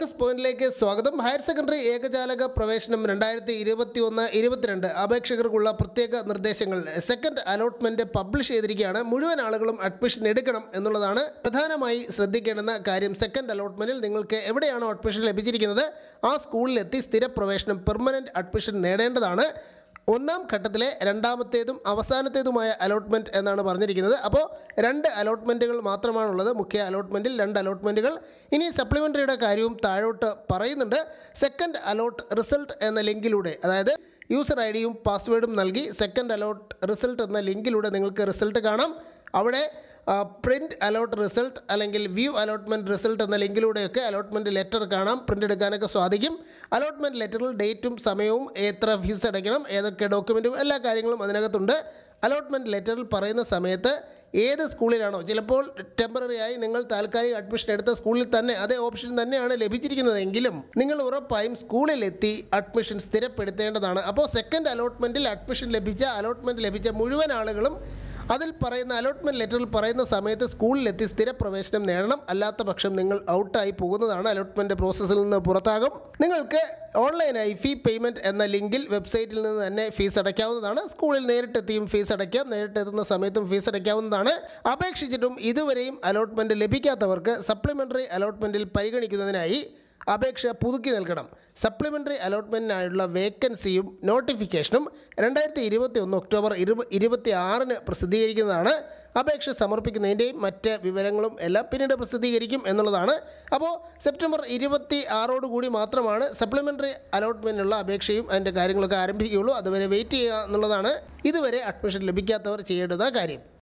news പോയിന്റിലേക്ക് സ്വാഗതം higher secondary ഏകജാലക പ്രവേശനം രണ്ടായിരത്തി ഇരുപത്തി ഒന്ന് ഇരുപത്തിരണ്ട് അപേക്ഷകർക്കുള്ള പ്രത്യേക നിർദ്ദേശങ്ങൾ സെക്കൻഡ് അലോട്ട്മെന്റ് പബ്ലിഷ് ചെയ്തിരിക്കുകയാണ് മുഴുവൻ ആളുകളും അഡ്മിഷൻ എടുക്കണം എന്നുള്ളതാണ് പ്രധാനമായി ശ്രദ്ധിക്കേണ്ടുന്ന കാര്യം സെക്കൻഡ് അലോട്ട്മെന്റിൽ നിങ്ങൾക്ക് എവിടെയാണോ അഡ്മിഷൻ ലഭിച്ചിരിക്കുന്നത് ആ സ്കൂളിലെത്തി സ്ഥിരപ്രവേശനം പെർമനന്റ് അഡ്മിഷൻ നേടേണ്ടതാണ് ഒന്നാം ഘട്ടത്തിലെ രണ്ടാമത്തേതും അവസാനത്തേതുമായ അലോട്ട്മെൻറ്റ് എന്നാണ് പറഞ്ഞിരിക്കുന്നത് അപ്പോൾ രണ്ട് അലോട്ട്മെൻറ്റുകൾ മാത്രമാണുള്ളത് മുഖ്യ അലോട്ട്മെൻറ്റിൽ രണ്ട് അലോട്ട്മെൻറ്റുകൾ ഇനി സപ്ലിമെൻ്ററിയുടെ കാര്യവും താഴോട്ട് പറയുന്നുണ്ട് സെക്കൻഡ് അലോട്ട് റിസൾട്ട് എന്ന ലിങ്കിലൂടെ അതായത് യൂസർ ഐ ഡിയും പാസ്വേഡും നൽകി സെക്കൻഡ് അലോട്ട് റിസൾട്ട് എന്ന ലിങ്കിലൂടെ നിങ്ങൾക്ക് റിസൾട്ട് കാണാം അവിടെ പ്രിൻറ്റ് അലോട്ട് റിസൾട്ട് അല്ലെങ്കിൽ വ്യൂ അലോട്ട്മെൻറ്റ് റിസൾട്ട് എന്ന ലിങ്കിലൂടെയൊക്കെ അലോട്ട്മെൻറ്റ് ലെറ്റർ കാണാം പ്രിൻ്റ് എടുക്കാനൊക്കെ സാധിക്കും അലോട്ട്മെൻറ്റ് ലെറ്ററിൽ ഡേറ്റും സമയവും എത്ര ഫീസ് അടയ്ക്കണം ഏതൊക്കെ ഡോക്യുമെൻറ്റും എല്ലാ കാര്യങ്ങളും അതിനകത്തുണ്ട് അലോട്ട്മെൻറ്റ് ലെറ്ററിൽ പറയുന്ന സമയത്ത് ഏത് സ്കൂളിലാണോ ചിലപ്പോൾ ടെമ്പററി ആയി നിങ്ങൾ താൽക്കാലിക അഡ്മിഷൻ എടുത്ത സ്കൂളിൽ തന്നെ അതേ ഓപ്ഷൻ തന്നെയാണ് ലഭിച്ചിരിക്കുന്നതെങ്കിലും നിങ്ങൾ ഉറപ്പായും സ്കൂളിലെത്തി അഡ്മിഷൻ സ്ഥിരപ്പെടുത്തേണ്ടതാണ് അപ്പോൾ സെക്കൻഡ് അലോട്ട്മെൻറ്റിൽ അഡ്മിഷൻ ലഭിച്ച അലോട്ട്മെൻറ്റ് ലഭിച്ച മുഴുവൻ ആളുകളും അതിൽ പറയുന്ന അലോട്ട്മെൻറ്റ് ലെറ്ററിൽ പറയുന്ന സമയത്ത് സ്കൂളിലെത്തി സ്ഥിരപ്രവേശനം നേടണം അല്ലാത്ത പക്ഷം നിങ്ങൾ ഔട്ടായി പോകുന്നതാണ് അലോട്ട്മെൻറ്റ് പ്രോസസ്സിൽ നിന്ന് പുറത്താകും നിങ്ങൾക്ക് ഓൺലൈനായി ഫീ പേയ്മെൻറ്റ് എന്ന ലിങ്കിൽ വെബ്സൈറ്റിൽ നിന്ന് തന്നെ ഫീസ് അടയ്ക്കാവുന്നതാണ് സ്കൂളിൽ നേരിട്ടെത്തിയും ഫീസ് അടയ്ക്കാം നേരിട്ടെത്തുന്ന സമയത്തും ഫീസ് അടയ്ക്കാവുന്നതാണ് അപേക്ഷിച്ചിട്ടും ഇതുവരെയും അലോട്ട്മെൻറ്റ് ലഭിക്കാത്തവർക്ക് സപ്ലിമെൻ്ററി അലോട്ട്മെൻറ്റിൽ പരിഗണിക്കുന്നതിനായി അപേക്ഷ പുതുക്കി നൽകണം സപ്ലിമെൻ്ററി അലോട്ട്മെൻറ്റിനായുള്ള വേക്കൻസിയും നോട്ടിഫിക്കേഷനും രണ്ടായിരത്തി ഇരുപത്തി ഒന്ന് ഒക്ടോബർ ഇരുപ ഇരുപത്തി ആറിന് പ്രസിദ്ധീകരിക്കുന്നതാണ് അപേക്ഷ സമർപ്പിക്കുന്നതിൻ്റെയും മറ്റ് വിവരങ്ങളും എല്ലാം പിന്നീട് പ്രസിദ്ധീകരിക്കും എന്നുള്ളതാണ് അപ്പോൾ സെപ്റ്റംബർ ഇരുപത്തി ആറോടുകൂടി മാത്രമാണ് സപ്ലിമെൻ്ററി അലോട്ട്മെൻറ്റിനുള്ള അപേക്ഷയും അതിൻ്റെ കാര്യങ്ങളൊക്കെ ആരംഭിക്കുകയുള്ളൂ അതുവരെ വെയിറ്റ് ചെയ്യുക എന്നുള്ളതാണ് ഇതുവരെ അഡ്മിഷൻ ലഭിക്കാത്തവർ ചെയ്യേണ്ടുന്ന കാര്യം